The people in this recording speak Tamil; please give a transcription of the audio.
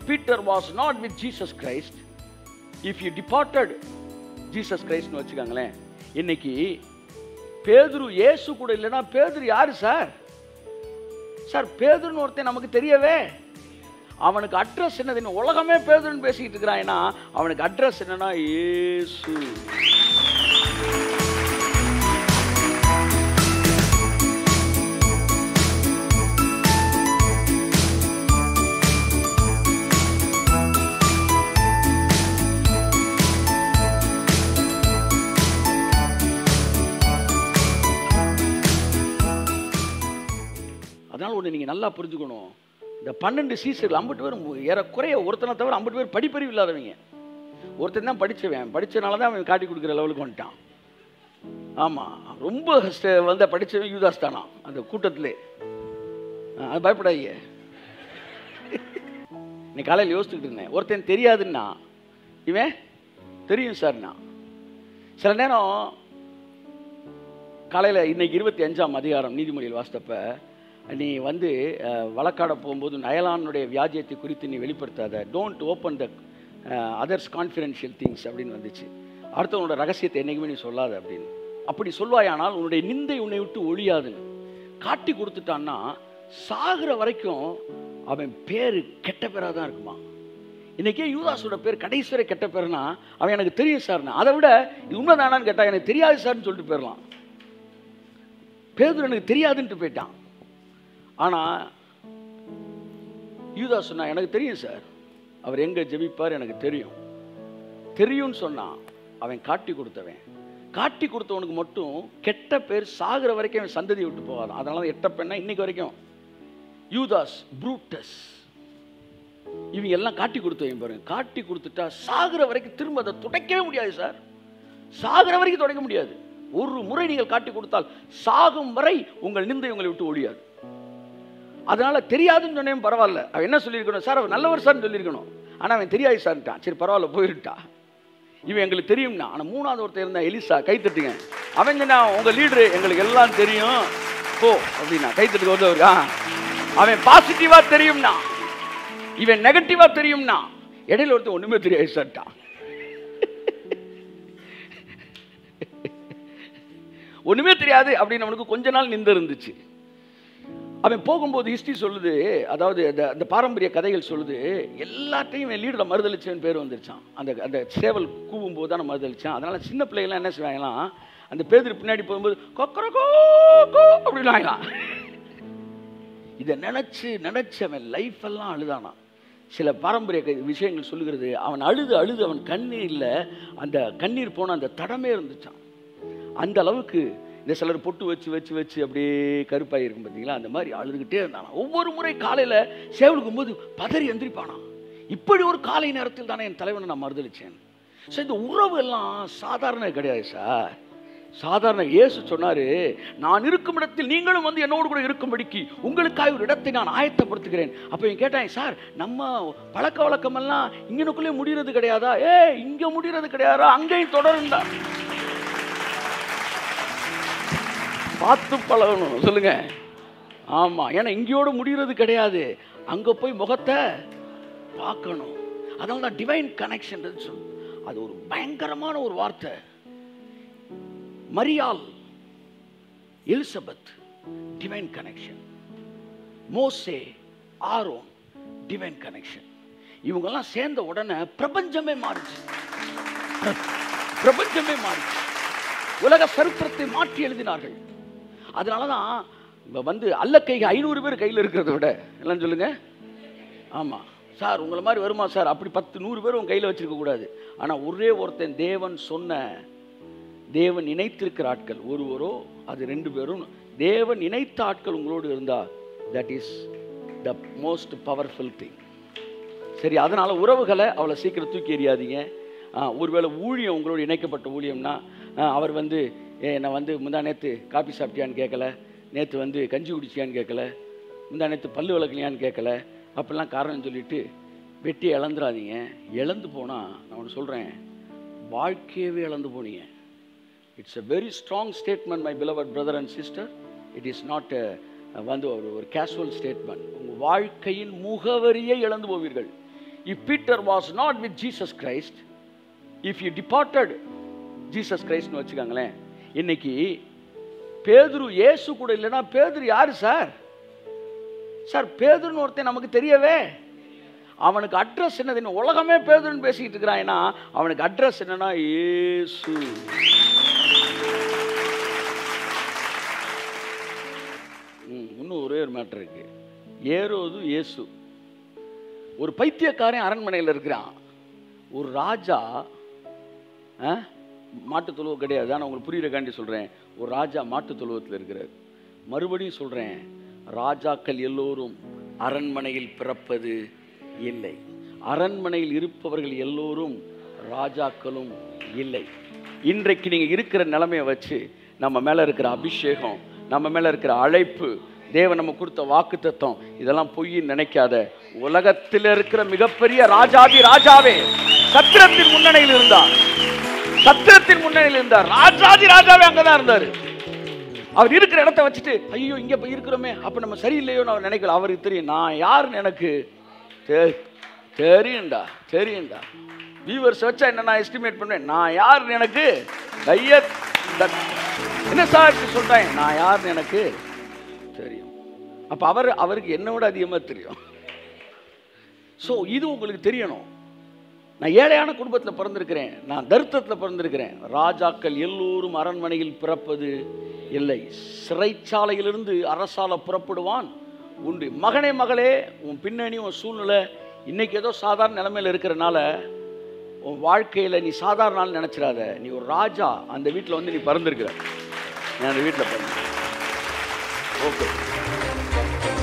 Peter was not with Jesus Christ if you departed Jesus கிரைஸ்ட்னு வச்சுக்கோங்களேன் இன்னைக்கு பேதுரு இயேசு கூட இல்லைன்னா பேதுரு யாரு சார் சார் பேதுருன்னு ஒருத்தன் நமக்கு தெரியவே அவனுக்கு அட்ரஸ் என்னதுன்னு உலகமே பேதுருன்னு பேசிக்கிட்டு இருக்கிறான் ஏன்னா அவனுக்கு அட்ரஸ் என்னன்னா இயேசு அதனால ஒன்று நீங்கள் நல்லா புரிஞ்சுக்கணும் இந்த பன்னெண்டு சீசர்கள் ஐம்பது பேர் ஏறக்குறைய ஒருத்தனை தவிர ஐம்பது பேர் படிப்பறிவு இல்லாதவங்க ஒருத்தன் தான் படித்தவன் படித்தனால தான் அவன் காட்டி கொடுக்குற லெவலுக்கு வந்துட்டான் ஆமாம் ரொம்ப கஷ்ட வந்த படித்தவன் யூதாஸ் தானா அந்த கூட்டத்திலே ஆ, அது பயப்படாதீங்க நீ காலையில் யோசிச்சுக்கிட்டு இருந்தேன் ஒருத்தன் தெரியாதுன்னா இவன் தெரியும் சார்னா சில நேரம் காலையில் இன்னைக்கு இருபத்தி அஞ்சாம் அதிகாரம் நீதிமொழியில் வாசித்தப்ப நீ வந்து அஹ், வழக்காட போகும்போது நயலானுடைய வியாஜியத்தை குறித்து நீ வெளிப்படுத்தாத don't open the others confidential things அப்படின்னு வந்துச்சு அடுத்தவனோட ரகசியத்தை என்னைக்குமே நீ சொல்லாத அப்படின்னு அப்படி சொல்வாயானால் உன்னுடைய நிந்தை உன்னை விட்டு ஒழியாதுன்னு காட்டி கொடுத்துட்டான்னா சாகுற வரைக்கும் அவன் பேர் கெட்ட பேராக தான் இருக்குமா இன்னைக்கே யூதாஸோட பேர் கடைசி வரை கெட்ட பேர்னா அவன் எனக்கு தெரியும் சார்னா அதை விட இது உண்மைதானான்னு கேட்டா எனக்கு தெரியாது சார்னு சொல்லிட்டு போயிடலாம் பேதுரு எனக்கு தெரியாதுன்ட்டு போயிட்டான் ஆனால் யூதா சொன்னா எனக்கு தெரியும் சார் அவர் எங்கே ஜெபிப்பார் எனக்கு தெரியும் தெரியும்னு சொன்னான் அவன் காட்டி கொடுத்தவன் காட்டி கொடுத்தவனுக்கு மட்டும் கெட்ட பேர் சாகுற வரைக்கும் அவன் சந்ததி விட்டு போகாதான் அதனால தான் எட்ட பெண்ணா இன்னைக்கு வரைக்கும் யூதாஸ் ப்ரூட்டஸ் இவங்க எல்லாம் காட்டி கொடுத்தவங்க பாருங்க காட்டி கொடுத்துட்டா சாகுற வரைக்கும் திரும்ப அதை துடைக்கவே முடியாது சார் சாகுற வரைக்கும் துடைக்க முடியாது ஒரு முறை நீங்கள் காட்டி கொடுத்தால் சாகும் வரை உங்கள் நிந்தை உங்களை விட்டு ஒழியாது அதனால தெரியாதுன்னு சொன்னேன் பரவாயில்ல அவன் என்ன சொல்லியிருக்கணும் சார் அவர் நல்லவர் சார்னு சொல்லியிருக்கணும் ஆனால் அவன் தெரியாது சார்ன்ட்டான் சரி பரவாயில்ல போயிருட்டா இவன் எங்களுக்கு தெரியும்னா ஆனால் மூணாவது ஒருத்தர் இருந்தான் எலிசா கை தட்டுங்க அவன் சொன்னா உங்க லீடரு எங்களுக்கு எல்லாம் தெரியும் போ அப்படின்னா கை தட்டுக்கு வந்தவர் ஆ அவன் பாசிட்டிவா தெரியும்னா இவன் நெகட்டிவா தெரியும்னா இடையில ஒருத்தன் ஒண்ணுமே தெரியாது சார்ட்டான் ஒண்ணுமே தெரியாது அப்படின்னு அவனுக்கு கொஞ்ச நாள் நின்று இருந்துச்சு அவன் போகும்போது ஹிஸ்டரி சொல்லுது அதாவது அந்த அந்த பாரம்பரிய கதைகள் சொல்லுது எல்லாத்தையும் இவன் லீடரில் மறுதளிச்சவன் பேர் வந்துருச்சான் அந்த அந்த சேவல் கூவும் போது தான் மறுதளிச்சான் அதனால சின்ன பிள்ளைகள்லாம் என்ன செய்வாங்களாம் அந்த பேதர் பின்னாடி போகும்போது கொக்கரகோ கோ அப்படின்னு ஆகலாம் இதை நினச்சி நினச்சி அவன் லைஃப் எல்லாம் அழுதானா சில பாரம்பரிய க- விஷயங்கள் சொல்லுகிறது அவன் அழுது அழுது அவன் கண்ணீரில் அந்த கண்ணீர் போன அந்த தடமே இருந்துச்சான் அந்த அளவுக்கு இந்த சிலர் பொட்டு வச்சு வச்சு வச்சு அப்படியே கருப்பாகி இருக்கும் பார்த்தீங்களா அந்த மாதிரி அழுதுகிட்டே இருந்தானா ஒவ்வொரு முறை காலையில் சேவலுக்கும் போது பதறி எந்திரிப்பானா இப்படி ஒரு காலை நேரத்தில் தானே என் தலைவனை நான் மறுதளிச்சேன் ஸோ இந்த உறவு எல்லாம் சாதாரண கிடையாது சார் சாதாரண இயேசு சொன்னாரு நான் இருக்கும் இடத்தில் நீங்களும் வந்து என்னோடு கூட இருக்கும்படிக்கு உங்களுக்காக ஒரு இடத்தை நான் ஆயத்தப்படுத்துகிறேன் அப்போ இவன் கேட்டான் சார் நம்ம பழக்க வழக்கமெல்லாம் இங்கனுக்குள்ளே முடிகிறது கிடையாதா ஏ இங்க முடிகிறது கிடையாதா அங்கேயும் தொடருந்தா பார்த்து பழகணும் சொல்லுங்க ஆமா ஏன்னா இங்கேயோட முடிகிறது கிடையாது அங்க போய் முகத்தை பார்க்கணும் அதனால தான் டிவைன் கனெக்ஷன் சொல்லு அது ஒரு பயங்கரமான ஒரு வார்த்தை மரியாள் எலிசபெத் டிவைன் கனெக்ஷன் மோசே ஆரோன் டிவைன் கனெக்ஷன் இவங்கெல்லாம் சேர்ந்த உடனே பிரபஞ்சமே மாறுச்சு பிரபஞ்சமே மாறுச்சு உலக சரித்திரத்தை மாற்றி எழுதினார்கள் அதனால தான் இப்போ வந்து அல்லக்கைக்கு ஐநூறு பேர் கையில் இருக்கிறத விட எல்லாம் சொல்லுங்க ஆமாம் சார் உங்களை மாதிரி வருமா சார் அப்படி பத்து நூறு பேர் உங்கள் கையில் வச்சிருக்க கூடாது ஆனால் ஒரே ஒருத்தன் தேவன் சொன்ன தேவன் இணைத்திருக்கிற ஆட்கள் ஒருவரோ அது ரெண்டு பேரும் தேவன் இணைத்த ஆட்கள் உங்களோடு இருந்தால் that is the most powerful thing சரி அதனால உறவுகளை அவ்வளோ சீக்கிரம் தூக்கி எறியாதீங்க ஆ, ஒருவேளை ஊழியம் உங்களோட இணைக்கப்பட்ட ஊழியம்னா ஆ, அவர் வந்து ஏ நான் வந்து முந்தா நேற்று காபி சாப்பிட்டியான்னு கேட்கல நேற்று வந்து கஞ்சி குடிச்சியான்னு கேட்கல முந்தா நேற்று பல்லு விளக்கலையான்னு கேட்கல அப்படிலாம் காரணம் சொல்லிட்டு வெட்டி இழந்துடாதீங்க இழந்து போனால் நான் ஒன்று சொல்கிறேன் வாழ்க்கையவே இழந்து போனீங்க it's a very strong statement my beloved brother and sister it is not வந்து ஒரு ஒரு கேஷுவல் ஸ்டேட்மெண்ட் உங்கள் வாழ்க்கையின் முகவரியை இழந்து போவீர்கள் if Peter was not with Jesus Christ if you departed Jesus கிரைஸ்ட்னு வச்சுக்கோங்களேன் இன்னைக்கு பேதுரு இயேசு கூட இல்லைன்னா பேதுரு யாரு சார் சார் பேதுருன்னு ஒருத்தன் நமக்கு தெரியவே அவனுக்கு அட்ரஸ் என்னது உலகமே பேதுருன்னு பேசிக்கிட்டு இருக்கிறான் ஏன்னா அவனுக்கு அட்ரஸ் என்னன்னா இயேசு ம், இன்னும் ஒரே ஒரு மேட்டர் இருக்கு ஏரோது இயேசு ஒரு பைத்தியக்காரன் அரண்மனையில் இருக்கிறான் ஒரு ராஜா ஆ? மாட்டுத் தொழுவம் கிடையாது ஆனால் உங்களுக்கு புரியுறக்காண்டி சொல்கிறேன் ஒரு ராஜா மாட்டுத் தொழுவத்தில் இருக்கிறார் மறுபடியும் சொல்கிறேன் ராஜாக்கள் எல்லோரும் அரண்மனையில் பிறப்பது இல்லை அரண்மனையில் இருப்பவர்கள் எல்லோரும் ராஜாக்களும் இல்லை இன்றைக்கு நீங்கள் இருக்கிற நிலைமையை வச்சு நம்ம மேலே இருக்கிற அபிஷேகம் நம்ம மேலே இருக்கிற அழைப்பு தேவன் நம்ம கொடுத்த வாக்கு தத்துவம் இதெல்லாம் பொய்ன்னு நினைக்காத உலகத்தில் இருக்கிற மிகப்பெரிய ராஜாதி ராஜாவே சத்திரத்தின் முன்னணியில் இருந்தார் சத்திரத்தின் முன்னணியில் இருந்தார் ராஜாதி ராஜாவே அங்கதான் இருந்தாரு அவர் இருக்கிற இடத்த வச்சுட்டு ஐயோ இங்க போய் இருக்கிறோமே அப்ப நம்ம சரியில்லையோன்னு அவர் நினைக்கல அவருக்கு தெரியும் நான் யாருன்னு எனக்கு தெ- தெரியும்டா தெரியும்டா வியூவர்ஸ் வச்சா என்ன நான் எஸ்டிமேட் பண்ணேன் நான் யாருன்னு எனக்கு கைய தட்- என்ன சார் இப்படி சொல்றேன் நான் யாருன்னு எனக்கு தெரியும் அப்ப அவர் அவருக்கு என்னை விட அதிகமா தெரியும் ஸோ இது உங்களுக்கு தெரியணும் நான் ஏழையான குடும்பத்தில் பிறந்திருக்கிறேன் நான் தரித்திரத்தில் பிறந்திருக்கிறேன் ராஜாக்கள் எல்லோரும் அரண்மனையில் பிறப்பது இல்லை சிறைச்சாலையிலிருந்து அரசால புறப்படுவான் உண்டு மகனே மகளே உன் பின்னணி உன் சூழ்நிலை இன்னைக்கு ஏதோ சாதாரண நிலைமையில் இருக்கிறனால உன் வாழ்க்கையில் நீ சாதாரண நாள் நினச்சிடாத நீ ஒரு ராஜா அந்த வீட்டில் வந்து நீ பிறந்திருக்கிற நான் அந்த வீட்டில் பிறந்தேன் ஓகே